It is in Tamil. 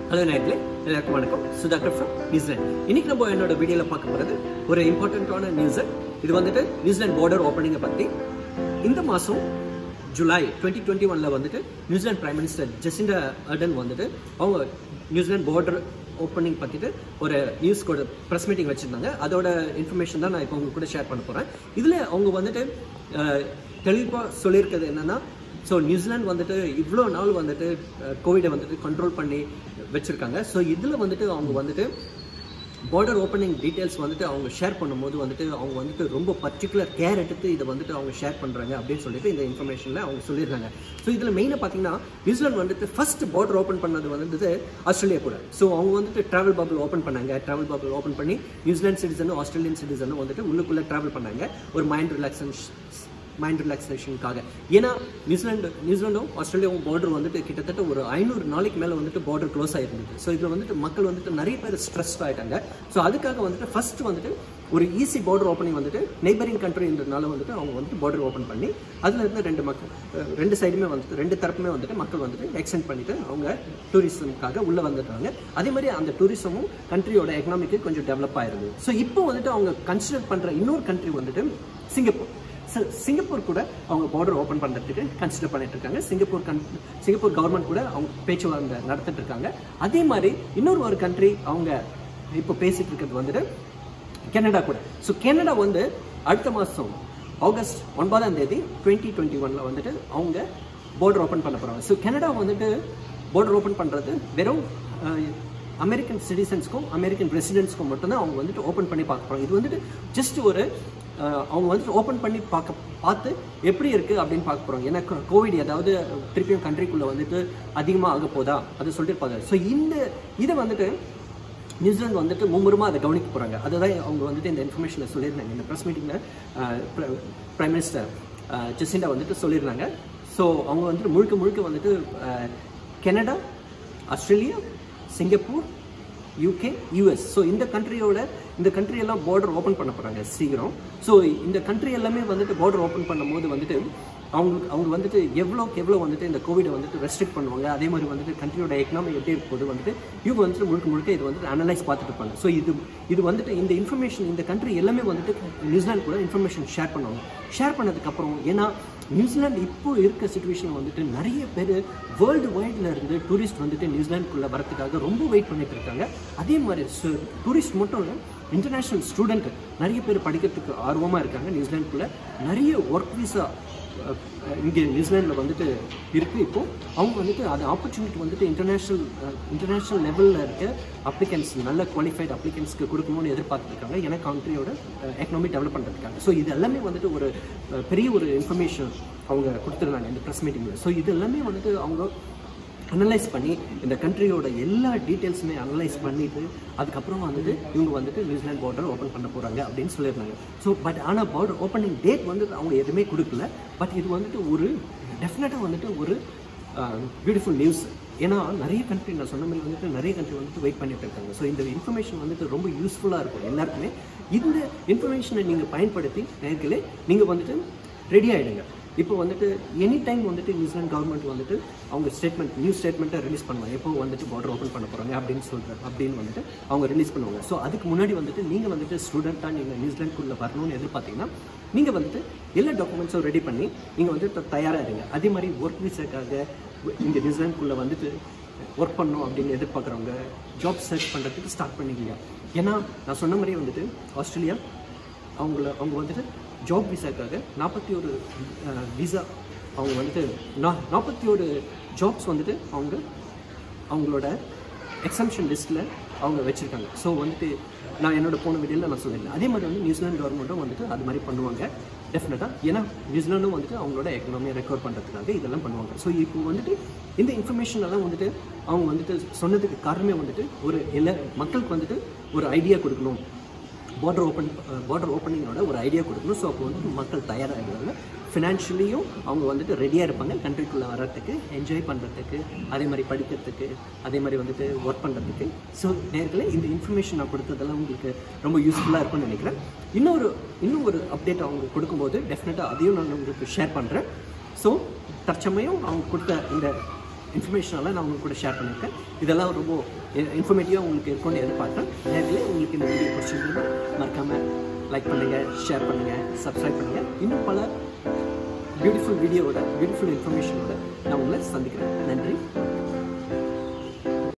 ஹலோ நேர்களே எல்லாருக்கும் வணக்கம் சுதாகர் ஃப்ரம் நியூசிலாந்து இன்னைக்கு நம்ம என்னோட வீடியோவில் பார்க்க போகிறது ஒரு இம்பார்ட்டண்ட்டான நியூஸ் இது வந்துட்டு நியூசிலாந்து பார்டர் ஓப்பனிங்கை பற்றி இந்த மாதம் ஜூலை டுவெண்ட்டி டுவெண்ட்டி ஒனில் வந்துட்டு New Zealand prime minister Jacinda Ardern வந்துட்டு அவங்க நியூசிலாந்து பார்டர் ஓப்பனிங் பற்றிட்டு ஒரு நியூஸ் கூட ப்ரெஸ் மீட்டிங் வச்சுருந்தாங்க அதோட இன்ஃபர்மேஷன் தான் நான் இப்போ உங்க கூட ஷேர் பண்ண போகிறேன் இதில் அவங்க வந்துட்டு தெளிவாக சொல்லியிருக்கிறது என்னென்னா ஸோ நியூசிலாந்து வந்துட்டு இவ்வளோ நாள் வந்துட்டு கோவிடை வந்துட்டு கண்ட்ரோல் பண்ணி வச்சுருக்காங்க ஸோ இதில் வந்துட்டு அவங்க வந்துட்டு பார்டர் ஓப்பனிங் டீட்டெயில்ஸ் வந்துட்டு அவங்க ஷேர் பண்ணும்போது வந்துட்டு அவங்க வந்துட்டு ரொம்ப பர்டிகுலர் கேர் எடுத்து இதை வந்துட்டு அவங்க ஷேர் பண்ணுறாங்க அப்படின்னு சொல்லிட்டு இந்த இன்ஃபர்மேஷனில் அவங்க சொல்லியிருக்காங்க ஸோ இதில் மெயினாக பார்த்தீங்கன்னா நியூசிலாந்து வந்துட்டு ஃபர்ஸ்ட் பார்டர் ஓப்பன் பண்ணது வந்துட்டு ஆஸ்திரேலியா கூட ஸோ அவங்க வந்துட்டு ட்ராவல் பபிள் ஓப்பன் பண்ணாங்க ட்ராவல் பபிள் ஓப்பன் பண்ணி நியூசிலாந்து சிட்டிசனும் ஆஸ்திரேலியன் சிட்டிசனும் வந்துட்டு உள்ளுக்குள்ளே ட்ராவல் பண்ணாங்க ஒரு மைண்ட் ரிலாக்ஸன் மைண்ட் ரிலாக்ஸேஷனுக்காக ஏன்னா நியூசிலாண்டு நியூசிலாண்டும் ஆஸ்திரேலியாவும் பார்டர் வந்துட்டு கிட்டத்தட்ட ஒரு ஐநூறு நாளைக்கு மேலே வந்துட்டு பார்டர் க்ளோஸ் ஆகிருந்தது ஸோ இதில் வந்துட்டு மக்கள் வந்துட்டு நிறைய பேர் ஸ்ட்ரெஸ்ட் ஆகிட்டாங்க ஸோ அதுக்காக வந்துட்டு ஃபர்ஸ்ட் வந்துட்டு ஒரு ஈஸி பார்டர் ஓப்பனிங் வந்துட்டு நெய்பரிங் கண்ட்ரின்றதுனால வந்துட்டு அவங்க வந்துட்டு பார்டர் ஓப்பன் பண்ணி அதில் இருந்து ரெண்டு மக்கள் அஹ் ரெண்டு சைடுமே வந்துட்டு ரெண்டு தரப்புமே வந்துட்டு மக்கள் வந்துட்டு எக்ஸ்டெண்ட் பண்ணிட்டு அவங்க டூரிசம்காக உள்ளே வந்துட்டாங்க அதே மாதிரி அந்த டூரிசமும் கண்ட்ரியோட எக்கனாமிக்கு கொஞ்சம் டெவலப் ஆயிருந்தது ஸோ இப்போ வந்துட்டு அவங்க கன்சிடர் பண்ணுற இன்னொரு கண்ட்ரி வந்துட்டு சிங்கப்பூர் சி- சிங்கப்பூர் கூட அவங்க பார்டர் ஓப்பன் பண்ணுறதுக்கு கன்சிடர் பண்ணிட்டு இருக்காங்க சிங்கப்பூர் கன் சிங்கப்பூர் கவர்மெண்ட் கூட அவங்க பேச்சுவார்த்தை நடத்திட்டு இருக்காங்க அதே மாதிரி இன்னொரு ஒரு கண்ட்ரி அவங்க இப்போ பேசிட்டு இருக்கிறது வந்துட்டு கனடா கூட ஸோ கனடா வந்து அடுத்த மாதம் ஆகஸ்ட் ஒன்பதாம் தேதி டுவெண்ட்டி டுவெண்ட்டி ஒனில் வந்துட்டு அவங்க பார்டர் ஓப்பன் பண்ண போகிறாங்க ஸோ கனடா வந்துட்டு பார்டர் ஓப்பன் பண்ணுறது வெறும் அஹ், அமெரிக்கன் சிட்டிசன்ஸ்க்கும் அமெரிக்கன் ரெசிடென்ட்ஸ்க்கும் மட்டும்தான் அவங்க வந்துட்டு ஓப்பன் பண்ணி பார்க்க போகிறாங்க இது வந்துட்டு ஜஸ்ட் ஒரு அஹ், அவங்க வந்துட்டு ஓப்பன் பண்ணி பார்க்க பார்த்து எப்படி இருக்குது அப்படின்னு பார்க்க போகிறாங்க ஏன்னா கோவிட் ஏதாவது திருப்பியும் கண்ட்ரிக்குள்ளே வந்துட்டு அதிகமாக ஆக போதா அதை சொல்லிட்டு பார்க்க ஸோ இந்த இதை வந்துட்டு நியூசிலாந்து வந்துட்டு மும்முரமாக அதை கவனிக்க போகிறாங்க அதுதான் அவங்க வந்துட்டு இந்த இன்ஃபர்மேஷனை சொல்லியிருந்தாங்க இந்த ப்ரெஸ் மீட்டிங்கில் பிரைம் மினிஸ்டர் ஜெசிண்டா வந்துட்டு சொல்லியிருந்தாங்க ஸோ அவங்க வந்துட்டு முழுக்க முழுக்க வந்துட்டு அஹ், Canada Australia Singapore UK US so இந்த கண்ட்ரியோட இந்த country எல்லாம் பார்டர் ஓப்பன் பண்ண போகிறாங்க சீக்கிரம் ஸோ இந்த கண்ட்ரி எல்லாமே வந்துட்டு பார்டர் ஓப்பன் பண்ணும்போது வந்துட்டு அவங்களுக்கு அவங்க வந்துட்டு எவ்வளோக்கு எவ்வளோ வந்துட்டு இந்த கோவிடை வந்துட்டு ரெஸ்ட்ரிக்ட் பண்ணுவாங்க அதே மாதிரி வந்துட்டு கண்ட்ரியோட எக்கனாமி எப்படி இருக்கும்போது வந்துட்டு இவங்க வந்துட்டு முழுக்க முழுக்க இது வந்துட்டு அனலைஸ் பார்த்துட்டு இருப்பாங்க ஸோ இது இது வந்துட்டு இந்த இன்ஃபர்மேஷன் இந்த கண்ட்ரி எல்லாமே வந்துட்டு நியூசிலாந்து கூட இன்ஃபர்மேஷன் ஷேர் பண்ணுவாங்க ஷேர் பண்ணதுக்கப்புறம் ஏன்னா நியூசிலாந்து இப்போ இருக்க சுச்சுவேஷன் வந்துட்டு நிறைய பேர் வேர்ல்டு வைடில் இருந்து டூரிஸ்ட் வந்துட்டு நியூசிலாந்துக்குள்ளே வரதுக்காக ரொம்ப வெயிட் பண்ணிட்டு இருக்காங்க அதே மாதிரி டூரிஸ்ட் மட்டும் இல்லை இன்டர்நேஷ்னல் ஸ்டூடெண்ட் நிறைய பேர் படிக்கிறதுக்கு ஆர்வமாக இருக்காங்க நியூசிலாந்துக்குள்ளே நிறைய ஒர்க் விசா இங்கே நியூசிலாண்டில் வந்துட்டு இருக்குது இப்போது அவங்க வந்துட்டு அது ஆப்பர்ச்சுனிட்டி வந்துட்டு இன்டர்நேஷ்னல் இன்டர்நேஷ்னல் லெவலில் இருக்க அப்ளிகன்ஸ் நல்ல குவாலிஃபைட் அப்ளிகன்ஸ்க்கு கொடுக்கணும்னு எதிர்பார்த்துருக்காங்க ஏன்னா கண்ட்ரியோட எக்கனாமி டெவலப் பண்ணுறதுக்காக ஸோ இது எல்லாமே வந்துட்டு ஒரு அஹ், பெரிய ஒரு இன்ஃபர்மேஷன் அவங்க கொடுத்துருந்தாங்க இந்த ப்ரெஸ் மீட்டிங்கில் ஸோ இது எல்லாமே வந்துட்டு அவங்க அனலைஸ் பண்ணி இந்த கண்ட்ரியோட எல்லா டீட்டெயில்ஸுமே அனலைஸ் பண்ணிட்டு அதுக்கப்புறம் வந்துட்டு இவங்க வந்துட்டு நியூசிலாந்து பார்டர் ஓப்பன் பண்ண போகிறாங்க அப்படின்னு சொல்லியிருந்தாங்க ஸோ பட் ஆனால் பார்டர் ஓப்பனிங் டேட் வந்து அவங்க எதுவுமே கொடுக்கல பட் இது வந்துட்டு ஒரு டெஃபினட்டாக வந்துட்டு ஒரு பியூட்டிஃபுல் நியூஸ் ஏன்னா நிறைய கண்ட்ரி நான் சொன்ன மாதிரி வந்துட்டு நிறைய கண்ட்ரி வந்துட்டு வெயிட் பண்ணிட்டு இருக்காங்க ஸோ இந்த இன்ஃபர்மேஷன் வந்துட்டு ரொம்ப யூஸ்ஃபுல்லாக இருக்கும் எல்லாருக்குமே இந்த இன்ஃபர்மேஷனை நீங்கள் பயன்படுத்தி நேர்களே நீங்கள் வந்துட்டு ரெடி ஆகிடுங்க இப்போ வந்துட்டு எனி டைம் வந்துட்டு நியூசிலாந்து கவர்மெண்ட் வந்துட்டு அவங்க ஸ்டேட்மெண்ட் நியூஸ் ஸ்டேட்மெண்ட்டை ரிலீஸ் பண்ணுவாங்க எப்போ வந்துட்டு பார்டர் ஓப்பன் பண்ண போகிறாங்க அப்படின்னு சொல்கிறாங்க அப்படின்னு வந்துட்டு அவங்க ரிலீஸ் பண்ணுவாங்க ஸோ அதுக்கு முன்னாடி வந்துட்டு நீங்கள் வந்துட்டு ஸ்டூடெண்ட்டாக நீங்கள் நியூசிலாந்துக்குள்ளே வரணும்னு எதிர்பார்த்தீங்கன்னா நீங்கள் வந்துட்டு எல்லா டாக்குமெண்ட்ஸும் ரெடி பண்ணி நீங்கள் வந்துட்டு தயாராக இருங்க அதே மாதிரி ஒர்க் விசாக்காக இங்கே நியூசிலாந்துக்குள்ளே வந்துட்டு ஒர்க் பண்ணணும் அப்படின்னு எதிர்பார்க்குறவங்க ஜாப் சர்ச் பண்ணுறதுக்கு ஸ்டார்ட் பண்ணிக்கங்க ஏன்னா நான் சொன்ன மாதிரியே வந்துட்டு ஆஸ்திரேலியா அவங்கள அவங்க வந்துட்டு ஜாப் விசாக்காக நாற்பத்தி ஒரு விசா அவங்க வந்துட்டு நா நாற்பத்தி ஒரு ஜாப்ஸ் வந்துட்டு அவங்க அவங்களோட எக்ஸம்ஷன் லிஸ்ட்டில் அவங்க வச்சுருக்காங்க ஸோ வந்துட்டு நான் என்னோட போன வீடியோவில் நான் சொல்லியிருந்தேன் அதே மாதிரி வந்து நியூசிலாந்து கவர்மெண்ட்டும் வந்துட்டு அது மாதிரி பண்ணுவாங்க டெஃபினட்டாக ஏன்னா நியூசிலாண்டும் வந்துட்டு அவங்களோட எக்கனாமியை ரெக்கவர் பண்ணுறதுக்காக இதெல்லாம் பண்ணுவாங்க ஸோ இப்போ வந்துட்டு இந்த இன்ஃபர்மேஷன் எல்லாம் வந்துட்டு அவங்க வந்துட்டு சொன்னதுக்கு காரணமே வந்துட்டு ஒரு எல்லா மக்களுக்கு வந்துட்டு ஒரு ஐடியா கொடுக்கணும் பார்டர் ஓப்பன் பார்டர் ஓப்பனிங்கோட ஒரு ஐடியா கொடுக்கணும் ஸோ அப்போ வந்து மக்கள் தயாராகிடுவாங்க ஃபினான்ஷியலியும் அவங்க வந்துட்டு ரெடியாக இருப்பாங்க கண்ட்ரிக்குள்ளே வர்றதுக்கு என்ஜாய் பண்ணுறதுக்கு அதே மாதிரி படிக்கிறதுக்கு அதே மாதிரி வந்துட்டு ஒர்க் பண்ணுறதுக்கு ஸோ நேர்களே இந்த இன்ஃபர்மேஷன் நான் கொடுத்ததெல்லாம் உங்களுக்கு ரொம்ப யூஸ்ஃபுல்லாக இருக்கும்னு நினைக்கிறேன் இன்னொரு இன்னும் ஒரு அப்டேட் அவங்க கொடுக்கும்போது டெஃபினட்டாக அதையும் நான் உங்களுக்கு ஷேர் பண்ணுறேன் ஸோ தற்சமயம் அவங்க கொடுத்த இந்த இன்ஃபர்மேஷனெல்லாம் நான் உங்களுக்கு கூட ஷேர் பண்ணியிருக்கேன் இதெல்லாம் ரொம்ப இன்ஃபர்மேட்டிவாக உங்களுக்கு இருக்கும்னு எதிர்பார்க்குறேன் நேரில் உங்களுக்கு இந்த வீடியோ பிடிச்சிருந்தா மறக்காமல் லைக் பண்ணுங்கள் ஷேர் பண்ணுங்கள் சப்ஸ்கிரைப் பண்ணுங்கள் இன்னும் பல பியூட்டிஃபுல் வீடியோவோட பியூட்டிஃபுல் இன்ஃபர்மேஷனோட நான் உங்களை சந்திக்கிறேன் நன்றி